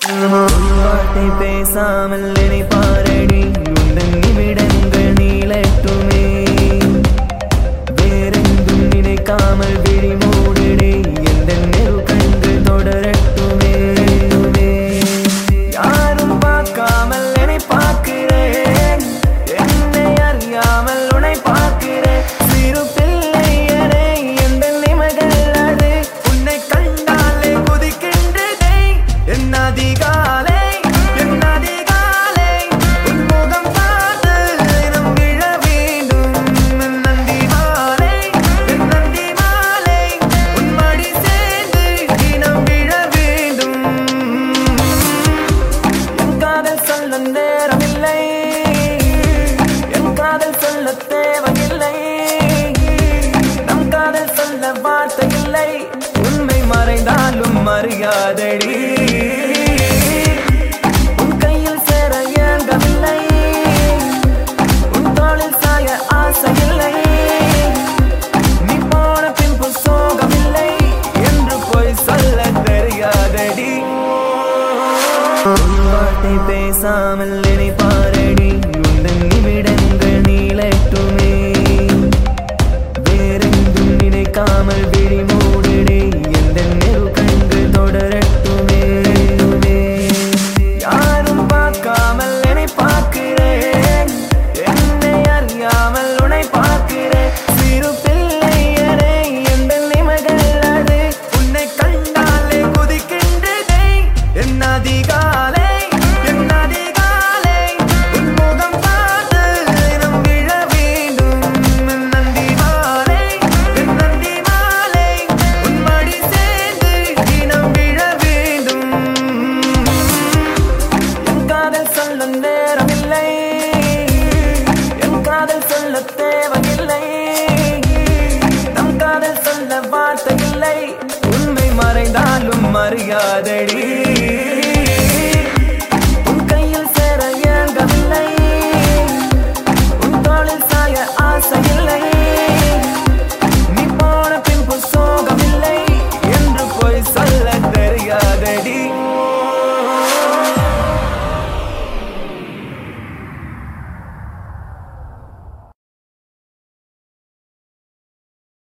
வார்த்தை பேசாமல் என்னை பாரடி உந்தன் நிமிடங்கள் நீளட்டுமே வேறெங்கும் நினைக்காமல் விழி மூடிடே எந்த நெரு கண்கள் தொடரட்டுமே யாரும் பார்க்காமல் என்னை பார்க்கிறேன் என்னை அறியாமல் உன்னை பார்க்கிறேன் சிறு பிள்ளை என எந்த நிமகள் அது உன்னை கண்டாலே குதிக்கின்றதே என் அதிகாலை என் அதிகாலை உன் முகம் பார்த்து தினம் விழ வேண்டும் என் நந்தி மாலை என் நந்தி மாலை உன் மடி சேர்ந்து தினம் விழ வேண்டும் என் காதல் சொல்ல நேரமில்லை என் காதல் சொல்ல தேவையில்லை நம் காதல் சொல்ல வார்த்தை இல்லை உண்மை மறைந்தாலும் மரியாதடி உன் கையில் சேர ஏங்கவில்லை உன் தோளில் சாய ஆசை இல்லை நீ போன பின்பு சோகமில்லை என்று போய் சொல்ல தெரியாதடி ஒரு வார்த்தை பேசாமல் என்னை பாரடி உந்தன் நிமிடங்கள் நீளட்டுமே வேறெங்கும் நினைக்காமல் விழி மூடிடே எந்த நெரு கண்கள் தொடரட்டுமே யாரும் பார்க்காமல் என்னை பார்க்கிறேன் என்னை அறியாமல் உன்னை பார்க்கிறேன் சிறு பிள்ளை என எந்த நிமகள் அது உன்னை கண்டாலே குதிக்கின்றதே என் அதிகாலை என் அதிகாலை உன் முகம் பார்த்து தினம் விழ வேண்டும் என் நந்தி மாலை என் நந்தி மாலை உன் மடி சேர்ந்து தினம் விழ வேண்டும் என் காதல் சொல்ல நேரமில்லை என் காதல் சொல்ல தேவையில்லை நம் காதல் சொல்ல வார்த்தை இல்லை உண்மை மறைந்தாலும் மரியாதை